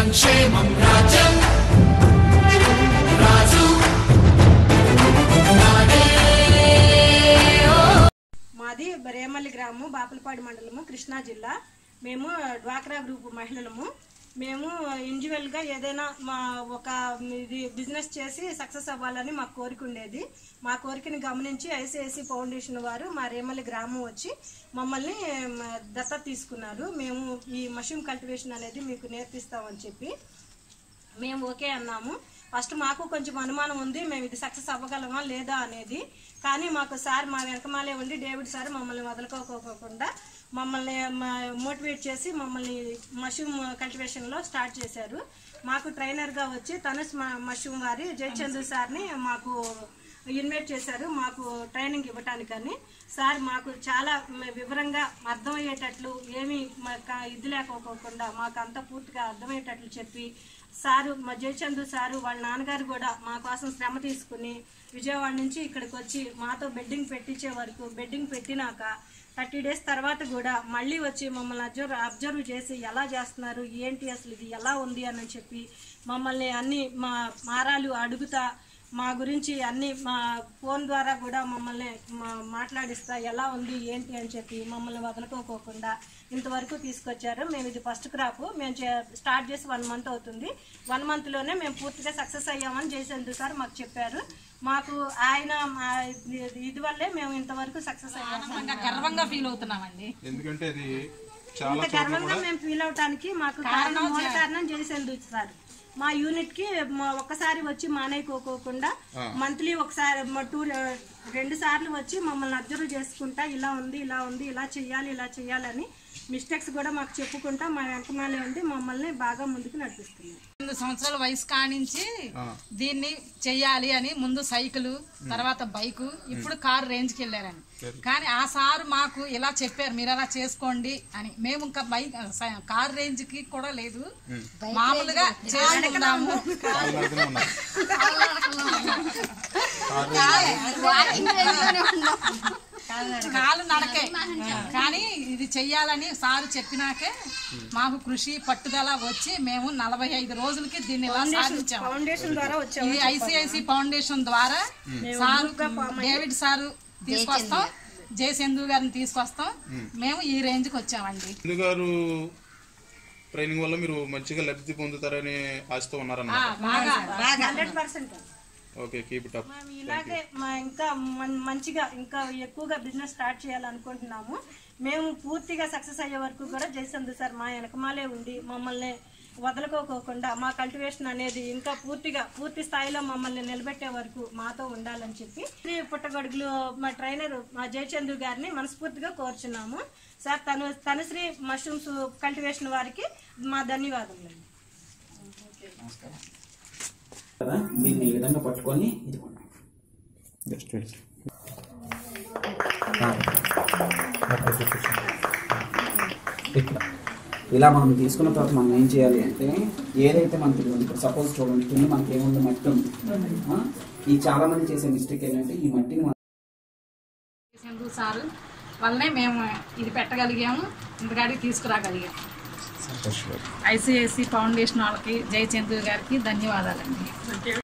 సంక్షేమం రాజ్యం రాజు నాదే ఓ మాది రేమల్లి గ్రామం బాపులపాడు మండలము కృష్ణా జిల్లా మేము డ్వాక్రా గ్రూప్ మహిళలము మేము ఇండివిజువల్గా ఏదైనా మా ఒక ఇది బిజినెస్ చేసి సక్సెస్ అవ్వాలని మా కోరిక ఉండేది మా కోరికని గమనించి ఐసిఐసి ఫౌండేషన్ వారు మా రేమల్లి గ్రామం వచ్చి మమ్మల్ని మ, దత్తత తీసుకున్నారు మేము ఈ మష్రూమ్ కల్టివేషన్ అనేది మీకు నేర్పిస్తామని చెప్పి మేము ఓకే అన్నాము ఫస్ట్ మాకు కొంచెం అనుమానం ఉంది మేము ఇది సక్సెస్ అవ్వగలమా లేదా అనేది కానీ మాకు సార్ మా వెనకమాలే ఉండి డేవిడ్ సార్ మమ్మల్ని వదులుకోకోకుండా మమ్మల్ని మోటివేట్ చేసి మమ్మల్ని మష్రూమ్ కల్టివేషన్లో స్టార్ట్ చేశారు మాకు ట్రైనర్గా వచ్చి తనుస్ మ- మష్రూమ్ వారి జయచంద్ర సార్ని మాకు ఇన్వైట్ చేశారు మాకు ట్రైనింగ్ ఇవ్వటానికని సార్ మాకు చాలా మ- వివరంగా అర్థమయ్యేటట్లు ఏమీ మాకు ఇది లేకపోకుండా మాకు అంతా పూర్తిగా అర్థమయ్యేటట్లు చెప్పి సారు మా జయచంద్ర సారు వాళ్ళ నాన్నగారు కూడా మా కోసం శ్రమ తీసుకుని విజయవాడ నుంచి ఇక్కడికి వచ్చి మాతో బెడ్డింగ్ పెట్టించే వరకు బెడ్డింగ్ పెట్టినాక థర్టీ డేస్ తర్వాత కూడా మళ్ళీ వచ్చి మమ్మల్ని అబ్జర్వ్ అబ్జర్వ్ చేసి ఎలా చేస్తున్నారు ఏంటి అసలు ఇది ఎలా ఉంది అని చెప్పి మమ్మల్ని అన్ని మా మారాలు అడుగుతా మా గురించి అన్ని మా ఫోన్ ద్వారా కూడా మమ్మల్ని మా- మాట్లాడిస్తా ఎలా ఉంది ఏంటి అని చెప్పి మమ్మల్ని వదులుకోకోకుండా ఇంతవరకు తీసుకొచ్చారు మేము ఇది ఫస్ట్ క్రాప్ మేము చే- స్టార్ట్ చేసి వన్ మంత్ అవుతుంది వన్ మంత్లోనే మేము పూర్తిగా సక్సెస్ అయ్యామని జయచంద్ర సార్ మాకు చెప్పారు మాకు ఆయన మా ఇది- ఇది వల్లే మేము ఇంతవరకు సక్సెస్ అయ్యాము ఇంకా గర్వంగా ఫీల్ అవుతున్నామండి ఎందుకంటే అది చాలా ఇంత చోట్ల గర్వంగా కూడా మేము ఫీల్ అవటానికి మాకు కారణం మూల కారణం జయచంద్ర సార్ మా యూనిట్ కి మా ఒక్కసారి వచ్చి మానేయకోకోకుండా మంత్లీ ఒకసారి మా టూ రెండు సార్లు వచ్చి మమ్మల్ని అబ్జర్వ్ చేసుకుంటా ఇలా ఉంది ఇలా ఉంది ఇలా చెయ్యాలి ఇలా చెయ్యాలని మిస్టేక్స్ కూడా మాకు చెప్పుకుంటా మా వెంకమాలే ఉండి మమ్మల్ని బాగా ముందుకు నడిపిస్తున్నారు ఎనిమిది సంవత్సరాల వయసు కానించి దీన్ని చెయ్యాలి అని ముందు సైకిల్ తర్వాత బైక్ ఇప్పుడు కార్ రేంజ్ కి వెళ్ళారని కానీ ఆ సార్ మాకు ఇలా చెప్పారు మీరు అలా చేసుకోండి అని మేము ఇంకా బైక్ స- కార్ రేంజ్ కి కూడా లేదు మామూలుగా చేసుకున్నాము కాలు నడకనే ఉన్నారు కాలు నడకే కానీ ఇది చెయ్యాలని సారు చెప్పినాకే మాకు కృషి పట్టుదల వచ్చి మేము నలభై ఐదు రోజులకి దీన్ని ఇలా సాధించాము ఫౌండేషన్ ద్వారా వచ్చాము ఇది ఐసిఐసి ఫౌండేషన్ ద్వారా సారు డేవిడ్ సారు తీసుకొస్తాం జయచందు గారిని తీసుకొస్తాం మేము ఈ రేంజ్ కి వచ్చామండి సింధు గారు ట్రైనింగ్ వల్ల మీరు మంచిగా లబ్ధి పొందుతారని ఆశతో ఉన్నారన్నమాట బాగా hundred percent okay keep it up మేము ఇలాగే మా ఇంకా మం- మంచిగా ఇంకా ఎక్కువగా బిజినెస్ స్టార్ట్ చేయాలనుకుంటున్నాము మేము పూర్తిగా సక్సెస్ అయ్యే వరకు కూడా జయచంద్ర సార్ మా వెనకమాలే ఉండి మమ్మల్ని వదలుకోకోకుండా మా కల్టివేషన్ అనేది ఇంకా పూర్తిగా పూర్తి స్థాయిలో మమ్మల్ని నిలబెట్టే వరకు మాతో ఉండాలని చెప్పి శ్రీ పుట్టగొడుగులు మా ట్రైనర్ మా జయచంద్రు గారిని మనస్ఫూర్తిగా కోరుచున్నాము సార్ తను తనుశ్రీ మష్రూమ్స్ కల్టివేషన్ వారికి మా ధన్యవాదములు కదా దీన్ని ఈ విధంగా పట్టుకొని ఇదిగోండి జస్ట్ వెయిట్ ఇట్లా ఇలా మనం తీసుకున్న తర్వాత మనం ఏం చేయాలి అంటే ఏదైతే మనకి ఇదిగోండి, ఇప్పుడు సపోజ్ చూడండి కింద మనకి ఏముంది మట్టి ఉంది ఆ? ఈ చాలా మంది చేసే మిస్టేక్ ఏంటంటే ఈ మట్టిని మనం జయచందు సారు వల్లనే మేము ఇది పెట్టగలిగాము ఇంతకాడికి తీసుకురాగలిగాము ఐసిఐసి ఫౌండేషన్ వాళ్ళకి జయచందు గారికి ధన్యవాదాలండి